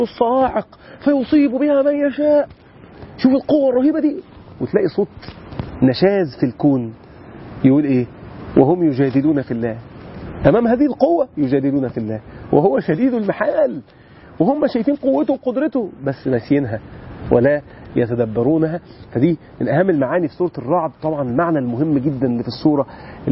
الصاعق فيصيب بها من يشاء شوف القوة الرهيبة دي وتلاقي صوت نشاز في الكون يقول ايه وهم يجادلون في الله امام هذه القوة يجادلون في الله وهو شديد المحال وهم شايفين قوته وقدرته بس ناسينها ولا يتدبرونها فدي من اهم المعاني في سوره الرعد طبعا المعنى المهم جدا اللي في السوره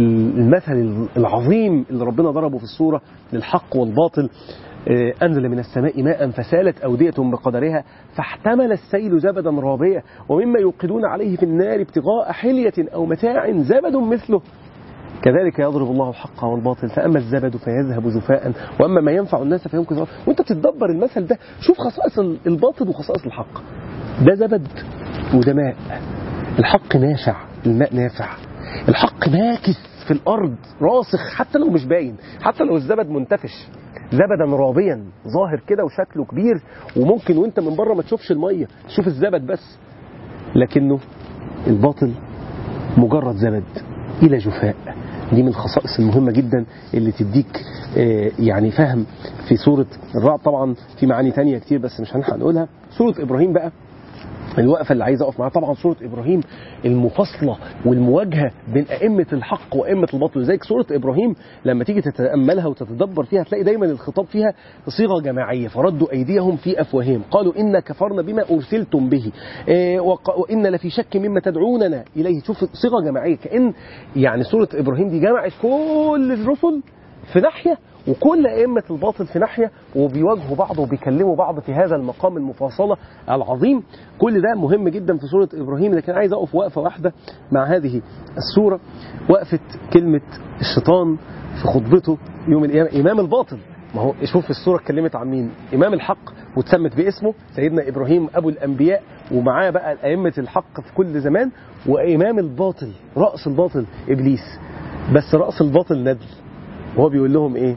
المثل العظيم اللي ربنا ضربه في السوره للحق والباطل آه، أنزل من السماء ماء فسالت أودية بقدرها فاحتمل السيل زبدا رابيا ومما يوقدون عليه في النار ابتغاء حلية أو متاع زبد مثله كذلك يضرب الله الحق والباطل فأما الزبد فيذهب جفاء وأما ما ينفع الناس فيمكث وأنت بتتدبر المثل ده شوف خصائص الباطل وخصائص الحق ده زبد وده ماء الحق نافع الماء نافع الحق ماكث في الأرض راسخ حتى لو مش باين حتى لو الزبد منتفش زبدا رابيا ظاهر كده وشكله كبير وممكن وانت من بره ما تشوفش الميه تشوف الزبد بس لكنه الباطل مجرد زبد الى جفاء دي من الخصائص المهمة جدا اللي تديك آه، يعني فهم في سورة الرعد طبعا في معاني تانية كتير بس مش هنلحق نقولها سورة إبراهيم بقى الوقفة اللي عايز أقف معاها طبعا سورة إبراهيم المفاصلة والمواجهة بين أئمة الحق وأئمة الباطل لذلك سورة إبراهيم لما تيجي تتأملها وتتدبر فيها تلاقي دايما الخطاب فيها صيغة جماعية فردوا أيديهم في أفواههم قالوا إنا كفرنا بما أرسلتم به إيه وق- وإن لفي شك مما تدعوننا إليه شوف صيغة جماعية كأن يعني سورة إبراهيم دي جمعت كل الرسل في ناحية وكل أئمة الباطل في ناحية وبيواجهوا بعض وبيكلموا بعض في هذا المقام المفاصلة العظيم كل ده مهم جدا في سورة إبراهيم لكن عايز أقف وقفة واحدة مع هذه السورة وقفة كلمة الشيطان في خطبته يوم القيامة إمام الباطل ما هو شوف السورة اتكلمت عن مين إمام الحق واتسمت باسمه سيدنا إبراهيم أبو الأنبياء ومعاه بقى أئمة الحق في كل زمان وإمام الباطل رأس الباطل إبليس بس رأس الباطل ندل وهو بيقول لهم إيه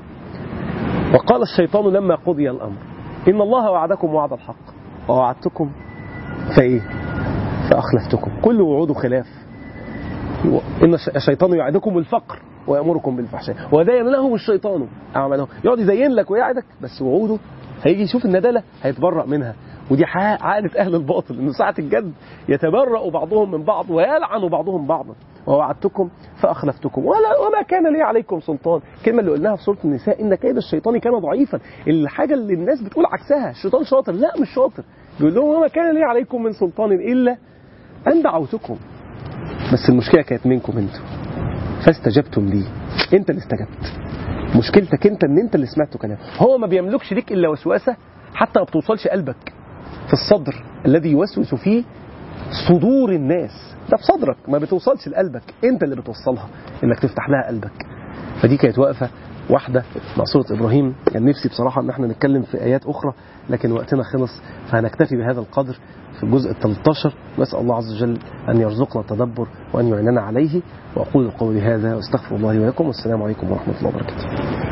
وقال الشيطان لما قضي الأمر إن الله وعدكم وعد الحق ووعدتكم فإيه فأخلفتكم كل وعود خلاف إن الش- الشيطان يعدكم الفقر ويأمركم بالفحشاء وزين لهم الشيطان أعمالهم يقعد يزين لك ويعدك بس وعوده هيجي يشوف الندالة هيتبرأ منها ودي ح- عادة أهل الباطل إنه ساعة الجد يتبرأ بعضهم من بعض ويلعن بعضهم بعضا ووعدتكم فأخلفتكم ولا وما كان لي عليكم سلطان الكلمة اللي قلناها في سورة النساء إن كيد الشيطان كان ضعيفا الحاجة اللي الناس بتقول عكسها الشيطان شاطر لا مش شاطر بيقول لهم وما كان لي عليكم من سلطان إلا أن دعوتكم بس المشكلة كانت منكم انتوا فاستجبتم لي انت اللي استجبت مشكلتك انت ان انت اللي سمعت كلام هو ما بيملكش ليك الا وسواسة حتى ما بتوصلش قلبك في الصدر الذي يوسوس فيه صدور الناس ده في صدرك ما بتوصلش لقلبك انت اللي بتوصلها انك تفتح لها قلبك فدي كانت واقفة واحدة مع سورة إبراهيم كان نفسي بصراحة إن احنا نتكلم في آيات أخرى لكن وقتنا خلص فهنكتفي بهذا القدر في الجزء ال 13 نسأل الله عز وجل أن يرزقنا التدبر وأن يعيننا عليه وأقول قولي هذا وأستغفر الله لي ولكم والسلام عليكم ورحمة الله وبركاته